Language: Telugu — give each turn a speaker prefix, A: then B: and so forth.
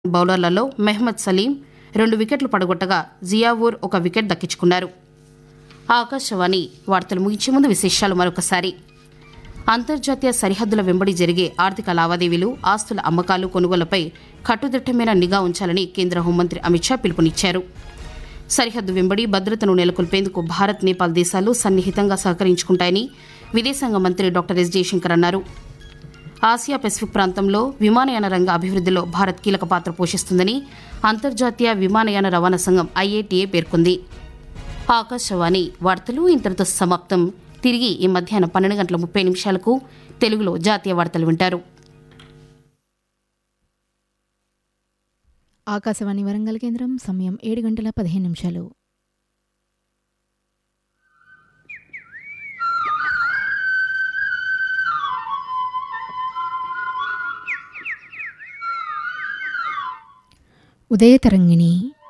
A: బౌలర్లలో మెహ్మద్ సలీం రెండు వికెట్లు పడగొట్టగా జియావూర్ ఒక వికెట్ దక్కించుకున్నారు ఆకాశవాణి వార్తలు ముగించే ముందు విశేషాలు మరొకసారి అంతర్జాతీయ సరిహద్దుల వెంబడి జరిగే ఆర్థిక లావాదేవీలు ఆస్తుల అమ్మకాలు కొనుగోళ్లపై కట్టుదిట్టమైన నిఘా ఉంచాలని కేంద్ర హోంమంత్రి అమిత్ షా పిలుపునిచ్చారు సరిహద్దు వెంబడి భద్రతను నెలకొల్పేందుకు భారత్ నేపాల్ దేశాలు సన్నిహితంగా సహకరించుకుంటాయని విదేశాంగ మంత్రి డాక్టర్ ఎస్ జయశంకర్ అన్నారు ఆసియా పెసిఫిక్ ప్రాంతంలో విమానయాన రంగ అభివృద్ధిలో భారత్ కీలక పాత్ర పోషిస్తుందని అంతర్జాతీయ విమానయాన రవాణా సంఘం ఐఏటీఏ పేర్కొంది ఆకాశవాణి వార్తలు ఇంతటితో సమాప్తం తిరిగి ఈ మధ్యాహ్నం పన్నెండు గంటల ముప్పై నిమిషాలకు తెలుగులో జాతీయ వార్తలు వింటారు
B: ఆకాశవాణి వరంగల్ కేంద్రం సమయం ఏడు గంటల పదిహేను నిమిషాలు ఉదయ తరంగిణి